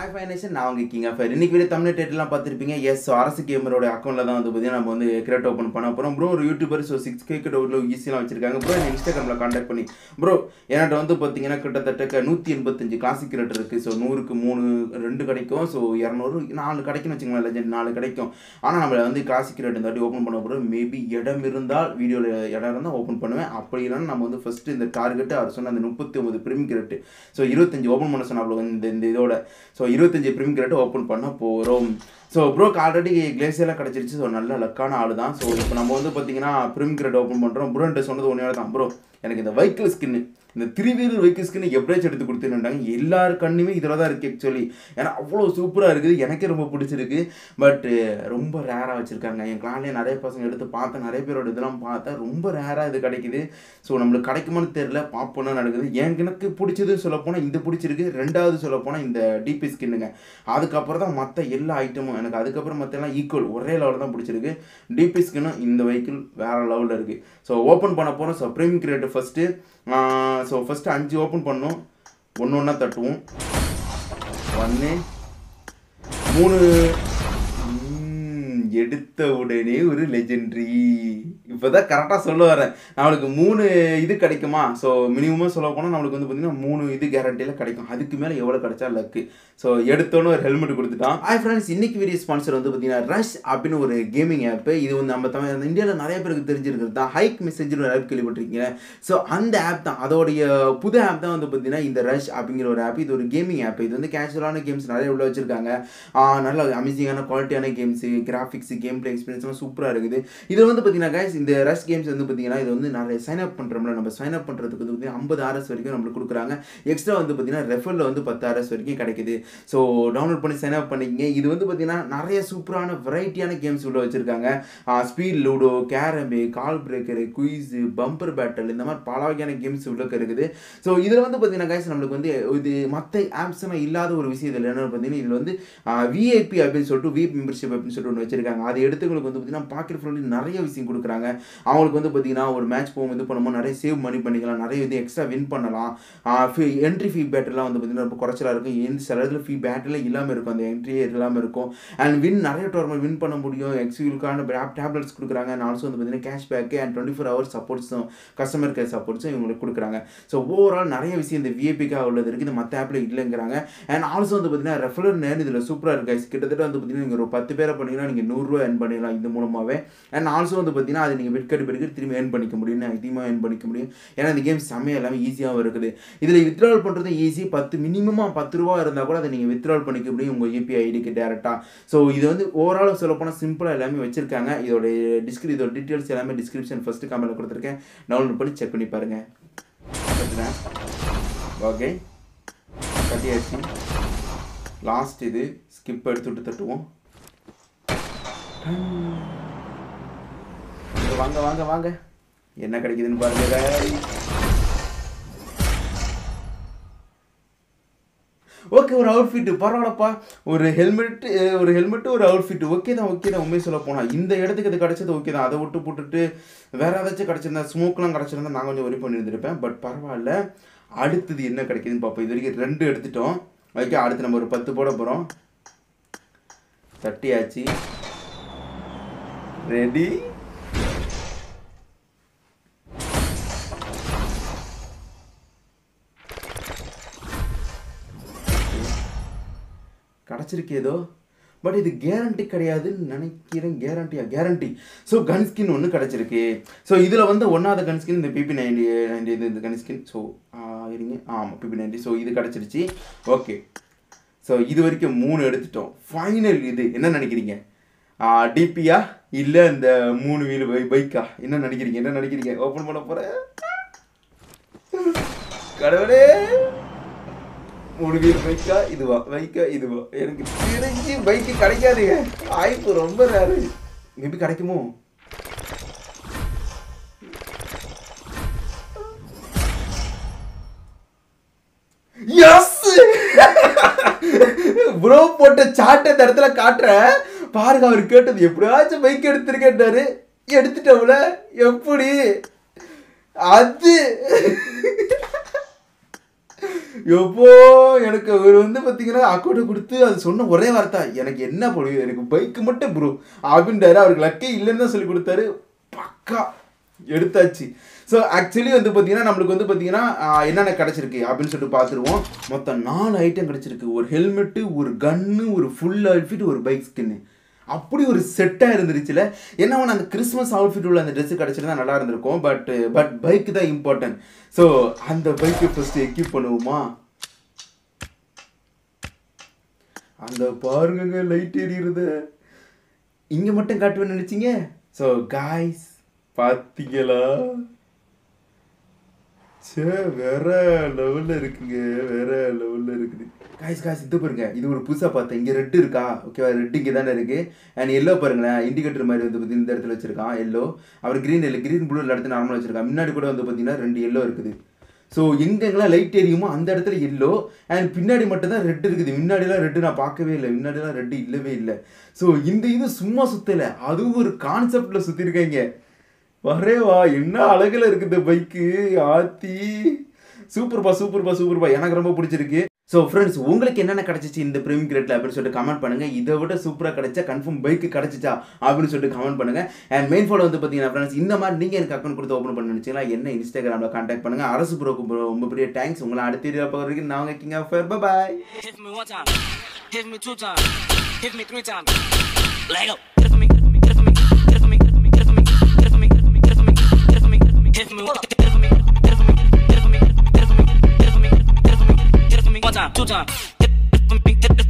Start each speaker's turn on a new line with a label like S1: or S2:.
S1: Hi ஃபைனேஷன் நான் உங்கள் கிங் ஆஃப் இன்னைக்கு வீடியோ தமிழ் டேட்லாம் பார்த்துருப்பீங்க எஸ் ஸோ அரசு கேமரோட அக்கௌண்ட்டில் தான் வந்து பார்த்தீங்கன்னா நம்ம வந்து கிரியேட் ஓப்பன் பண்ண போகிறோம் ப்ரோ ஒரு யூடியூபர் ஸோ சிக்ஸ் கே கிட்ட உள்ள ஈஸியாக வச்சிருக்காங்க ப்ரோ என்ன இன்ஸ்டாகிராமில் காண்டாக்ட் பண்ணி ப்ரோ என்கிட்ட வந்து பார்த்தீங்கன்னா கிட்டத்தட்ட நூற்றி எண்பத்தஞ்சு கிளாசிக் கிரியேட் இருக்குது ஸோ நூறுக்கு மூணு ரெண்டு கிடைக்கும் ஸோ இரநூறு நாலு கிடைக்கும்னு வச்சுக்கோங்களேன் லெஜெண்ட் நாலு கிடைக்கும் ஆனால் நம்மள வந்து கிளாசிக் கிரியேட் இந்த வாட்டி ஓப்பன் பண்ண போகிறோம் மேபி இடம் இருந்தால் வீடியோவில் இடம் இருந்தால் ஓப்பன் பண்ணுவேன் அப்படி இல்லைன்னா நம்ம வந்து ஃபஸ்ட்டு இந்த டார்கெட்டு அவர் சொன்ன அந்த முப்பத்தி ஒன்பது பிரிம் கிரேட்டு ஸோ இருபத்தஞ்சு ஓப்பன் பண்ண சொன்னாப்ல இந்த இந்த இதோட ஸோ இருபத்தஞ்சு பிரிம் கிரேட் ஓப்பன் பண்ண போகிறோம் ஸோ ப்ரோக்கு ஆல்ரெடி கிளேசியெல்லாம் கிடச்சிருச்சு ஸோ நல்ல லக்கான ஆள் தான் ஸோ இப்போ நம்ம வந்து பார்த்தீங்கன்னா பிரிம் கிரேட் ஓப்பன் பண்ணுறோம் ப்ரோன்ட்ட சொன்னது ஒன்றே தான் ப்ரோ எனக்கு இந்த வெஹிக்கிள் ஸ்கின்னு இந்த த்ரீ வீலர் வெஹிக்கிள் ஸ்கின் எப்படியாச்சும் எடுத்து கொடுத்துருந்தாங்க எல்லார் கண்ணுமே இதில் தான் இருக்குது ஆக்சுவலி ஏன்னா அவ்வளோ சூப்பராக இருக்குது எனக்கே ரொம்ப பிடிச்சிருக்கு பட்டு ரொம்ப ரேராக வச்சுருக்காங்க என் கிளான்லேயே நிறைய பசங்க எடுத்து பார்த்தேன் நிறைய பேரோட இதெல்லாம் பார்த்தேன் ரொம்ப ரேராக இது கிடைக்குது ஸோ நம்மளுக்கு கிடைக்குமான்னு தெரில பார்ப்போம்னா நடக்குது எனக்கு பிடிச்சது சொல்லப்போனால் இந்த பிடிச்சிருக்கு ரெண்டாவது சொல்லப்போனால் இந்த டிபி ஸ்கின்னுங்க அதுக்கப்புறம் தான் மற்ற எல்லா ஐட்டமும் எனக்கு அதுக்கப்புறம் மற்ற எல்லாம் ஈக்குவல் ஒரே லெவலில் தான் பிடிச்சிருக்கு டிபி ஸ்கின்னும் இந்த வெஹிக்கிள் வேறு லெவலில் இருக்குது ஸோ ஓப்பன் பண்ண போகிறோம் so premium creator first so first அஞ்சு ஓப்பன் பண்ணோம் ஒன்று ஒன்றா தட்டுவோம் ஒன்று மூணு ம், எடுத்த உடனே ஒரு லெஜெண்ட்ரி இப்போதான் கரெக்டாக சொல்ல வரேன் நம்மளுக்கு மூணு இது கிடைக்குமா ஸோ மினிமமாக சொல்ல போனால் நம்மளுக்கு வந்து பார்த்தீங்கன்னா மூணு இது கேரண்டியில் கிடைக்கும் அதுக்கு மேலே எவ்வளோ கிடைச்சா லக்கு ஸோ எடுத்தோன்னு ஒரு ஹெல்மெட் கொடுத்துட்டான் ஹாய் ஃப்ரெண்ட்ஸ் இன்னைக்கு வீடியோ ஸ்பான்சர் வந்து பார்த்தீங்கன்னா ரஷ் அப்படின்னு ஒரு கேமிங் ஆப் இது வந்து நம்ம தமிழ் இந்தியாவில் நிறைய பேருக்கு தெரிஞ்சிருக்கிறது தான் ஹைக் மெசேஜ்னு ஒரு ஆப் கேள்விப்பட்டிருக்கீங்க ஸோ அந்த ஆப் தான் அதோடைய புது ஆப் தான் வந்து பார்த்தீங்கன்னா இந்த ரஷ் அப்படிங்கிற ஒரு ஆப் இது ஒரு கேமிங் ஆப் இது வந்து கேஷுவலான கேம்ஸ் நிறைய உள்ள வச்சிருக்காங்க ஆஹ் நல்ல அமேசிங்கான குவாலிட்டியான கேம்ஸு கிராஃபிக்ஸ் கேம் பிளே எக்ஸ்பீரியன்ஸ்லாம் சூப்பராக இருக்குது இது வந்து பார்த்தீங்கன்னா guys இந்த ரஷ் கேம்ஸ் வந்து பார்த்தீங்கன்னா இது வந்து நிறைய சைன் அப் பண்ணுறோம்ல நம்ம சைன் அப் பண்ணுறதுக்கு வந்து பார்த்தீங்கன்னா ஐம்பது ஆர்எஸ் வரைக்கும் நம்மளுக்கு கொடுக்குறாங்க எக்ஸ்ட்ரா வந்து பார்த்தீங்கன்னா ரெஃபரில் வந்து பத்து ஆர்எஸ் வரைக்கும் கிடைக்குது ஸோ டவுன்லோட் பண்ணி சைன் அப் பண்ணிக்கங்க இது வந்து பார்த்தீங்கன்னா நிறைய சூப்பரான வெரைட்டியான கேம்ஸ் உள்ள வச்சுருக்காங்க ஸ்பீட் லூடோ கேரம்பு call breaker quiz bumper battle இந்த மாதிரி பல வகையான கேம்ஸ் உள்ள இருக்குது ஸோ இதில் வந்து பார்த்தீங்கன்னா guys நம்மளுக்கு வந்து இது மற்ற ஆப்ஸ்லாம் இல்லாத ஒரு விஷயம் இதில் என்ன பார்த்தீங்கன்னா இதில் வந்து விஐபி அப்படின்னு சொல்லிட்டு வி மெம்பர்ஷிப் அப்படின்னு சொல்லிட்டு ஒன்று வச்சிருக்காங்க அதை எடுத்தவங்களுக்கு வந்து பார்த்தீங்கன்னா பாக்கெட் ஃப்ரெண்ட்லி நிறைய விஷயம் கொடுக்குறாங்க அவங்களுக்கு வந்து பார்த்தீங்கன்னா ஒரு மேட்ச் போகும் இது பண்ணும்போது நிறைய சேவ் மணி பண்ணிக்கலாம் நிறைய இது எக்ஸ்ட்ரா வின் பண்ணலாம் என்ட்ரி ஃபீ பேட்டர்லாம் வந்து பார்த்தீங்கன்னா ரொம்ப குறைச்சலாக இருக்கும் எந்த சில இடத்துல ஃபீ பேட்டர்லாம் இல்லாமல் இருக்கும் அந்த என்ட்ரியே இல்லாமல் இருக்கும் அண்ட் வின் நிறைய டோர்மெண்ட் வின் பண்ண முடியும் எக்ஸ்யூலுக்கான டேப்லெட்ஸ் கொடுக்குறாங்க அண்ட் ஆல்சோ வந்து பார்த்தீங்கன்னா cashback and twenty four hours சப்போர்ட்ஸும் கஸ்டமர் கேர் சப்போர்ட்ஸும் இவங்களுக்கு கொடுக்குறாங்க ஸோ ஓவரால் நிறைய விஷயம் இந்த விஐபிக்காக உள்ளது இருக்குது மற்ற ஆப்பில் இல்லைங்கிறாங்க அண்ட் ஆல்சோ வந்து பார்த்தீங்கன்னா ரெஃபரல் நேர் இதில் சூப்பராக இருக்கு guys. கிட்டத்தட்ட வந்து பார்த்தீங்கன்னா நீங்கள் ஒரு பத்து பேரை பண்ணீங்கன்னா நீங்கள் நூறுரூவா earn பண்ணிடலாம் இது மூலமாகவே அண்ட் ஆல்சோ வந்து பார்த்தீங்கன்னா அது நீங்கள் விட்கட் பிறகு திரும்பி earn பண்ணிக்க முடியும் அதிகமாக earn பண்ணிக்க முடியும் ஏன்னா இந்த கேம் செம்மையாக எல்லாமே ஈஸியாகவும் இருக்குது இதில் வித்ட்ரால் பண்ணுறது ஈஸி பத்து மினிமமாக பத்து ரூபா இருந்தால் கூட அதை நீங்கள் வித்ட்ரால் பண்ணிக்க முடியும் உங்கள் யூபிஐ ஐடிக்கு டேரெக்டாக ஸோ இது வந்து ஓவரால் சொல்லப்போனால் சிம்பிளாக எல்லாமே வச்சுருக்காங்க இதோட டிஸ்கிரி இதோட டீட்டெயில்ஸ் எல்லாமே டிஸ்கிரிப்ஷன் ஃபஸ்ட்டு கமெண்ட்டில் கொடுத்துருக்கேன் டவுன்லோட் பண்ணி செக் பண்ணி பாருங்கள் ஓகே கட்டியாச்சு லாஸ்ட் இது ஸ்கிப் எடுத்து விட்டு தட்டுவோம் வாங்க வாங்க வாங்க என்ன கிடைக்குதுன்னு பாருங்க guys. ஓகே ஒரு அவுட்ஃபிட் பரவாயில்லப்பா ஒரு ஹெல்மெட் ஒரு ஹெல்மெட்டு ஒரு அவுட்ஃபிட் ஓகே தான் ஓகே தான் உண்மையை சொல்ல போனால் இந்த இடத்துக்கு இது கிடச்சது ஓகே தான் அதை விட்டு போட்டுட்டு வேற ஏதாச்சும் கிடச்சிருந்தா ஸ்மோக்லாம் கிடச்சிருந்தா நான் கொஞ்சம் ஒரி பண்ணியிருந்திருப்பேன் பட் பரவாயில்ல அடுத்தது என்ன கிடைக்குதுன்னு பார்ப்போம் இது வரைக்கும் ரெண்டு எடுத்துட்டோம் ஓகே அடுத்து நம்ம ஒரு பத்து போட போகிறோம் தட்டியாச்சு ரெடி கிடச்சிருக்கு ஏதோ பட் இது கேரண்டி கிடையாதுன்னு நினைக்கிறேன் கேரண்டியா கேரண்டி ஸோ கன் ஸ்கின் ஒன்று கிடச்சிருக்கு ஸோ இதில் வந்து ஒன்றாவது கன் ஸ்கின் இந்த பிபி நைன்டி நைன்டி இது இந்த கன் ஸ்கின் ஸோ இருங்க ஆமாம் பிபி நைன்டி ஸோ இது கிடச்சிருச்சு ஓகே ஸோ இது வரைக்கும் மூணு எடுத்துட்டோம் ஃபைனல் இது என்ன நினைக்கிறீங்க டிபியா இல்லை இந்த மூணு வீல் பை பைக்கா என்ன நினைக்கிறீங்க என்ன நினைக்கிறீங்க ஓப்பன் பண்ண போகிறேன் கடவுளே மூணு வீல் பைக்கா இதுவா பைக்கா இதுவா எனக்கு தெரிஞ்சு பைக்கு கிடைக்காதுங்க வாய்ப்பு ரொம்ப ரேரு மேபி கிடைக்குமோ எஸ் ப்ரோ போட்ட சாட்டை இந்த இடத்துல காட்டுறேன் பாருங்க அவர் கேட்டது எப்படியாச்சும் பைக் எடுத்திருக்கேன்றாரு எடுத்துட்டோம்ல எப்படி அது எப்போ எனக்கு அவர் வந்து பார்த்தீங்கன்னா அக்கௌண்ட்டை கொடுத்து அது சொன்ன ஒரே வார்த்தை எனக்கு என்ன போடுது எனக்கு பைக்கு மட்டும் ப்ரோ அப்படின்றாரு அவருக்கு லக்கே இல்லைன்னு தான் சொல்லி கொடுத்தாரு பக்கா எடுத்தாச்சு ஸோ ஆக்சுவலி வந்து பார்த்தீங்கன்னா நம்மளுக்கு வந்து பார்த்தீங்கன்னா ஆஹ், என்னென்ன கிடச்சிருக்கு அப்படின்னு சொல்லிட்டு பார்த்துருவோம் மொத்தம் நாலு ஐட்டம் கிடச்சிருக்கு ஒரு ஹெல்மெட்டு ஒரு கன்னு ஒரு ஃபுல் அவுட்ஃபிட் ஒரு பைக் ஸ்கின்னு அப்படி ஒரு செட்டாக இருந்துருச்சுல என்ன ஒன்று அந்த கிறிஸ்மஸ் அவுட்ஃபிட் உள்ள அந்த ட்ரெஸ் கிடச்சிருந்தா நல்லா இருந்திருக்கும் பட் பட் பைக் தான் இம்பார்ட்டன்ட் ஸோ அந்த பைக்கை ஃபஸ்ட்டு எக்யூப் பண்ணுவோமா அந்த பாருங்க லைட் எரியுறத இங்கே மட்டும் காட்டுவேன்னு நினச்சிங்க ஸோ காய்ஸ் பார்த்தீங்களா சே வேற லெவலில் இருக்குங்க வேற லெவலில் இருக்குது காய்ஸ் காய்ஸ் இது பாருங்க இது ஒரு புதுசாக பார்த்தேன் இங்கே ரெட் இருக்கா ஓகேவா ரெட் இங்கே தானே இருக்குது அண்ட் எல்லோ பாருங்களேன் இண்டிகேட்டர் மாதிரி வந்து பார்த்தீங்கன்னா இந்த இடத்துல வச்சிருக்கான் எல்லோ அவர் க்ரீன் இல்லை க்ரீன் ப்ளூ இடத்துல நார்மலாக வச்சிருக்கான் முன்னாடி கூட வந்து பார்த்தீங்கன்னா ரெண்டு எல்லோ இருக்குது ஸோ எங்கெங்கெல்லாம் லைட் எரியுமோ அந்த இடத்துல எல்லோ அண்ட் பின்னாடி மட்டும் தான் ரெட் இருக்குது முன்னாடிலாம் ரெட்டு நான் பார்க்கவே இல்லை முன்னாடிலாம் ரெட்டு இல்லவே இல்லை ஸோ இந்த இது சும்மா சுத்தலை அதுவும் ஒரு கான்செப்டில் சுற்றிருக்காங்க வரே வா என்ன அழகுல இருக்குது பைக்கு ஆத்தி சூப்பர்ப்பா சூப்பர்ப்பா சூப்பர்ப்பா எனக்கு ரொம்ப பிடிச்சிருக்கு ஸோ ஃப்ரெண்ட்ஸ் உங்களுக்கு என்னென்ன கிடச்சிச்சு இந்த பிரேம் கிரேட்டில் அப்படின்னு சொல்லிட்டு கமெண்ட் பண்ணுங்க இதை விட சூப்பராக கிடைச்சா கன்ஃபார்ம் பைக்கு கிடச்சிச்சா அப்படின்னு சொல்லிட்டு கமெண்ட் பண்ணுங்க அண்ட் மெயின் ஃபாலோ வந்து பார்த்தீங்கன்னா ஃப்ரெண்ட்ஸ் இந்த மாதிரி நீங்கள் எனக்கு அக்கௌண்ட் கொடுத்து ஓப்பன் பண்ண நினச்சிங்களா என்ன இன்ஸ்டாகிராமில் கான்டாக்ட் பண்ணுங்க அரசு ப்ரோக்கு ப்ரோ ரொம்ப பெரிய தேங்க்ஸ் உங்களை அடுத்த வீடியோ பார்க்க வரைக்கும் நான் உங்கள் king of bye
S2: Hit me one time. Hit me two times. Hit me three times. Lego. Hit it for me. Hit it for me. Hit it for me. Hit it for me. Hit it for me. Hit it for me. Hit it for me. Hit it for me. Hit it for me. Hit me. Hit it for me. Hit it for me. Hit it for me. Hit it for me. Hit it for me. Hit it for me. Hit it for me. One time. Two times. Hit it for me. Hit it